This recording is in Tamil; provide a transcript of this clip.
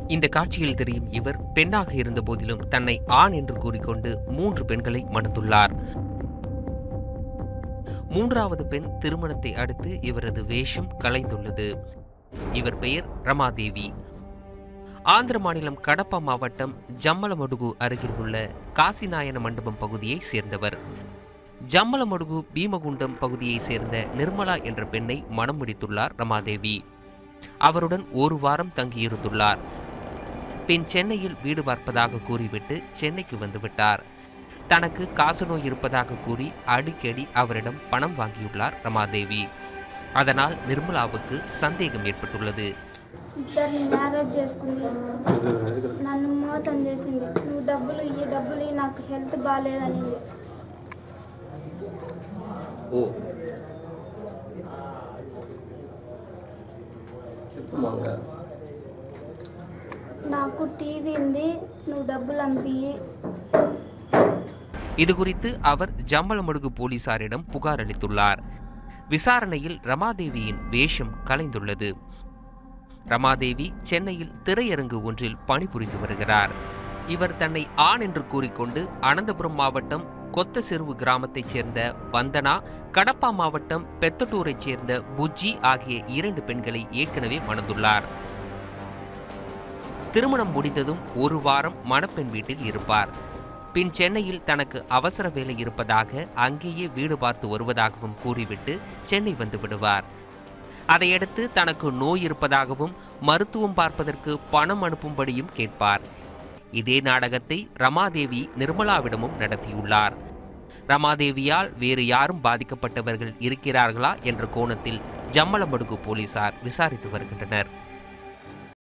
இந்த காட்சியில் தெரியும் இவர் பெண்ணாக இருந்த போதிலும் தன்னை ஆண் என்று கூறிக்கொண்டு மூன்று பெண்களை மணந்துள்ளார் மூன்றாவது பெண் திருமணத்தை அடுத்து இவரது வேஷம் கலைந்துள்ளது இவர் பெயர் ரமாதேவி ஆந்திர மாநிலம் கடப்பா மாவட்டம் ஜம்மலமடுகு அருகில் உள்ள காசிநாயன மண்டபம் பகுதியைச் சேர்ந்தவர் ஜம்மலமடுகு பீமகுண்டம் பகுதியைச் சேர்ந்த நிர்மலா என்ற பெண்ணை மணம் முடித்துள்ளார் ரமாதேவி அவருடன் ஒரு வாரம் தங்கியிருந்துள்ளார் பின் சென்னையில் வீடு பார்ப்பதாக கூறிவிட்டு சென்னைக்கு வந்துவிட்டார் தனக்கு காசநோய் இருப்பதாக கூறி அடிக்கடி அவரிடம் பணம் வாங்கியுள்ளார் ரமாதேவி அதனால் நிர்மலாவுக்கு சந்தேகம் ஏற்பட்டுள்ளது ఇద్దరిని మ్యారేజ్ చేసుకుంది నన్ను మోసం చేసింది నువ్వు డబ్బులు ఇయ్యి డబ్బులు ఇయ్యి నాకు హెల్త్ బాగాలేదనింది ఓ చెప్పు మంగ నాకు టీవీ ఉంది నువ్వు డబ్బులు పంపియ్యి இது குறித்து அவர் ஜம்மலமடுகு போலீசாரிடம் புகார் அளித்துள்ளார் விசாரணையில் ரமாதேவியின் வேஷம் கலைந்துள்ளது ரமாதேவி சென்னையில் திரையரங்கு ஒன்றில் பணிபுரிந்து வருகிறார் இவர் தன்னை ஆண் என்று கூறிக்கொண்டு அனந்தபுரம் மாவட்டம் கொத்தசெருவு கிராமத்தைச் சேர்ந்த வந்தனா கடப்பா மாவட்டம் பெத்தட்டூரைச் சேர்ந்த புஜ்ஜி ஆகிய இரண்டு பெண்களை ஏற்கனவே மணந்துள்ளார் திருமணம் முடிந்ததும் ஒரு வாரம் மணப்பெண் வீட்டில் இருப்பார் பின் சென்னையில் தனக்கு அவசர வேலை இருப்பதாக அங்கேயே வீடு பார்த்து வருவதாகவும் கூறிவிட்டு சென்னை வந்து விடுவார் அதையடுத்து தனக்கு நோய் இருப்பதாகவும் மருத்துவம் பார்ப்பதற்கு பணம் அனுப்பும்படியும் கேட்பார் இதே நாடகத்தை ரமாதேவி நிர்மலாவிடமும் நடத்தியுள்ளார் ரமாதேவியால் வேறு யாரும் பாதிக்கப்பட்டவர்கள் இருக்கிறார்களா என்ற கோணத்தில் ஜம்மலமடுகு போலீசார் விசாரித்து வருகின்றனர்